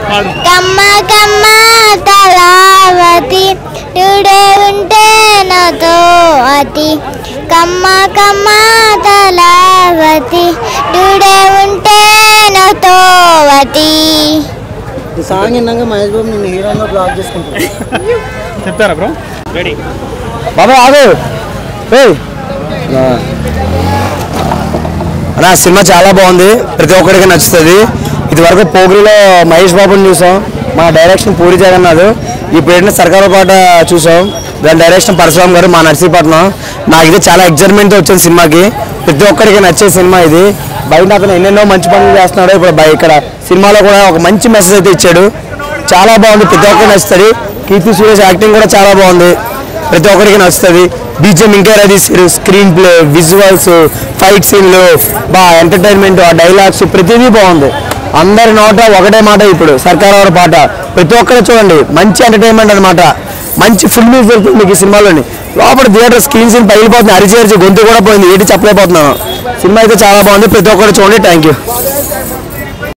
కమ్మ కమ్మ తలావతి today ఉంటే నాతో అతి కమ్మ కమ్మ తలావతి టుడే ఉంటే నాతో అతి ఈ సాంగ్ విన్నాక మహేష్ బాబు నేను హీరోగా బ్లాక్ చేసుకుంటాను చెప్తారా బ్రో రెడీ బాబా ఆగు ఏయ్. అన్నా సినిమా చాలా బాగుంది ప్రతి ఒక్కరికి నచ్చుతుంది ఇదివరకు పోగిరిలో మహేష్ బాబుని చూసాం మా డైరెక్షన్ పూరి జగన్నాథ్ ఇప్పుడు ఏంటంటే సర్కార పాట చూసాం దాని డైరెక్షన్ పరశురామ్ గారు మా నర్సీపట్నం నాకు ఇది చాలా ఎగ్జైట్మెంట్ వచ్చింది సినిమాకి ప్రతి ఒక్కరికి నచ్చే సినిమా ఇది బయట అతను ఎన్నెన్నో మంచి పనులు చేస్తున్నాడు ఇప్పుడు బయ- ఇక్కడ సినిమాలో కూడా ఒక మంచి మెసేజ్ అయితే ఇచ్చాడు చాలా బాగుంది ప్రతి ఒక్కరికి నచ్చుతుంది కీర్తి సురేష్ యాక్టింగ్ కూడా చాలా బాగుంది ప్రతి ఒక్కరికి నచ్చుతుంది బీజిఎం ఇంకా తీసారు స్క్రీన్ ప్లే విజువల్స్ ఫైట్ సీన్లు బాగా ఎంటర్టైన్మెంట్ ఆ డైలాగ్స్ ప్రతిదీ బాగుంది అందరి నోట ఒకటే మాట ఇప్పుడు సర్కార్ వారి పాట ప్రతి ఒక్కరు చూడండి మంచి ఎంటర్టైన్మెంట్ అన్నమాట మంచి ఫుల్ న్యూస్ దొరుకుతుంది మీకు ఈ సినిమాలోని లోపల థియేటర్ స్క్రీన్ సీన్ పగిలిపోతుంది అరిచి అరిచి గొంతు కూడా పోయింది ఏంటి చెప్పలేకపోతున్నాను సినిమా అయితే చాలా బాగుంది ప్రతి ఒక్కరు చూడండి థ్యాంక్ యూ